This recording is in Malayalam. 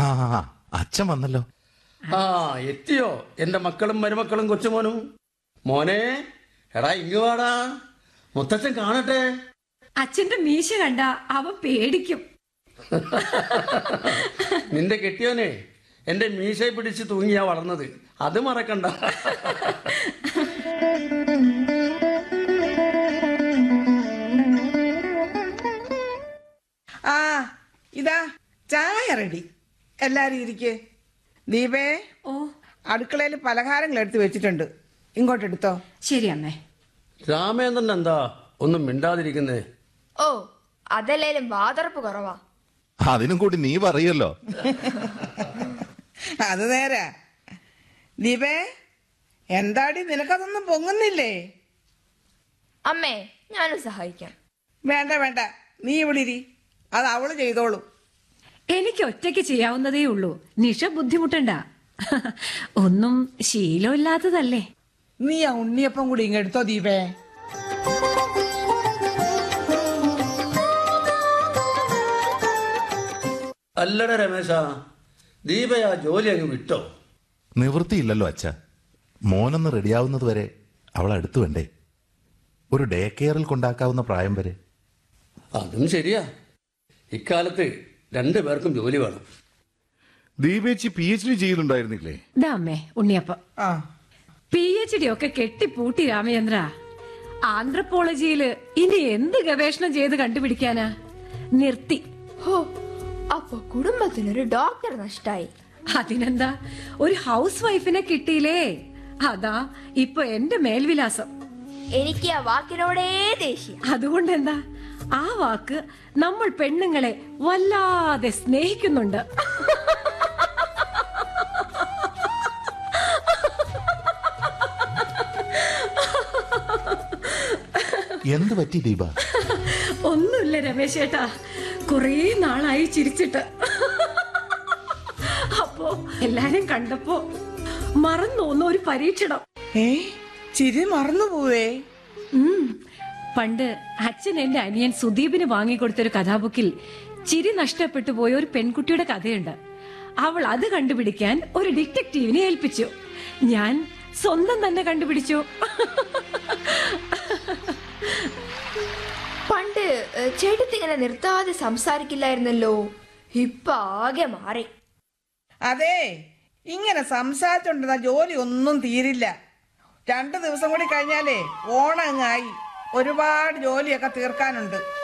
ആ ആ, ആ, അച്ഛൻ വന്നല്ലോ ആ എത്തിയോ എന്റെ മക്കളും മരുമക്കളും കൊച്ചുമോനും മോനെ എടാ ഇങ്ങ് വാടാ മുത്തച്ഛൻ കാണട്ടെ അച്ഛന്റെ മീശ കണ്ട അവൻ പേടിക്കും നിന്റെ കെട്ടിയോനെ എന്റെ മീശയെ പിടിച്ച് തൂങ്ങിയാ വളർന്നത് അത് മറക്കണ്ട ആ ഇതാ ചായ റെഡി എല്ലാരും ഇരിക്ക് ദീപേ ഓ അടുക്കളയിൽ പലഹാരങ്ങൾ എടുത്തു വെച്ചിട്ടുണ്ട് ഇങ്ങോട്ട് എടുത്തോ ശരി അമ്മേ രാമേന്ദ്രൻ എന്താ ഒന്നും മിണ്ടാതിരിക്കുന്നേ ഓ അതല്ലേലും വാതറപ്പ് കുറവാ അതിനും കൂടി നീ പറയല്ലോ അത് നേരാ ദീപേ എന്താടി നിനക്കതൊന്നും പൊങ്ങുന്നില്ലേ അമ്മേ ഞാനും സഹായിക്കാം വേണ്ട വേണ്ട നീ ഇവിടെ ഇരി അത് അവള് ചെയ്തോളൂ എനിക്ക് ഒറ്റയ്ക്ക് ചെയ്യാവുന്നതേ ഉള്ളൂ നിഷ ബുദ്ധിമുട്ടണ്ട ഒന്നും ശീലമില്ലാത്തതല്ലേ നീ ആ ഉണ്ണിയപ്പം കൂടി ഇങ്ങെടുത്തോ ദീപേ അല്ലട രമേശ ദീപ ആ ജോലി അങ്ങ് വിട്ടോ നിവൃത്തിയില്ലല്ലോ അച്ഛ മോനൊന്ന് റെഡിയാവുന്നത് വരെ അവൾ അടുത്ത് വേണ്ടേ ഒരു ഡേ കെയറിൽ കൊണ്ടാക്കാവുന്ന പ്രായം വരെ അതും ശരിയാ ഇക്കാലത്ത് രണ്ടു പേർക്കും ജോലി വേണം ദീപേച്ചി പി എച്ച് ഡി ചെയ്യുന്നുണ്ടായിരുന്നില്ലേ ദാ അമ്മേ ഉണ്ണിയപ്പം ആ പി എച്ച് ഡി ഒക്കെ കെട്ടിപ്പൂട്ടി രാമചന്ദ്ര ആന്ത്രപ്പോളജിയില് ഇനി എന്ത് ഗവേഷണം ചെയ്ത് കണ്ടുപിടിക്കാനാ നിർത്തി ഹോ അപ്പൊ കുടുംബത്തിനൊരു ഡോക്ടർ നഷ്ടായി അതിനെന്താ ഒരു ഹൗസ് വൈഫിനെ കിട്ടിയില്ലേ അതാ ഇപ്പൊ എന്റെ മേൽവിലാസം എനിക്ക് ആ വാക്കിനോടേ ദേഷ്യ അതുകൊണ്ട് എന്താ ആ വാക്ക് നമ്മൾ പെണ്ണുങ്ങളെ വല്ലാതെ സ്നേഹിക്കുന്നുണ്ട് എന്ത് പറ്റി ദീപ ഒന്നുമില്ല രമേശ് ചേട്ടാ കുറേ നാളായി ചിരിച്ചിട്ട് അപ്പോ എല്ലാരും കണ്ടപ്പോ മറന്നോന്ന ഒരു പരീക്ഷണം ഏ ചിരി മറന്നു പോവേ ഉം. പണ്ട് അച്ഛൻ എന്റെ അനിയൻ സുദീപിന് വാങ്ങിക്കൊടുത്തൊരു കഥാബുക്കിൽ ചിരി നഷ്ടപ്പെട്ടു പോയ ഒരു പെൺകുട്ടിയുടെ കഥയുണ്ട് അവൾ അത് കണ്ടുപിടിക്കാൻ ഒരു ഡിറ്റക്റ്റീവിനെ ഏൽപ്പിച്ചു ഞാൻ സ്വന്തം തന്നെ കണ്ടുപിടിച്ചു പണ്ട് ഏ, ചേട്ടത്തി ഇങ്ങനെ നിർത്താതെ സംസാരിക്കില്ലായിരുന്നല്ലോ ഇപ്പൊ ആകെ മാറി അതെ ഇങ്ങനെ സംസാരിച്ചോണ്ടിരുന്ന ജോലി ഒന്നും തീരില്ല രണ്ടു ദിവസം കൂടി കഴിഞ്ഞാലേ ഓണം അങ്ങായി ഒരുപാട് ജോലിയൊക്കെ തീർക്കാനുണ്ട്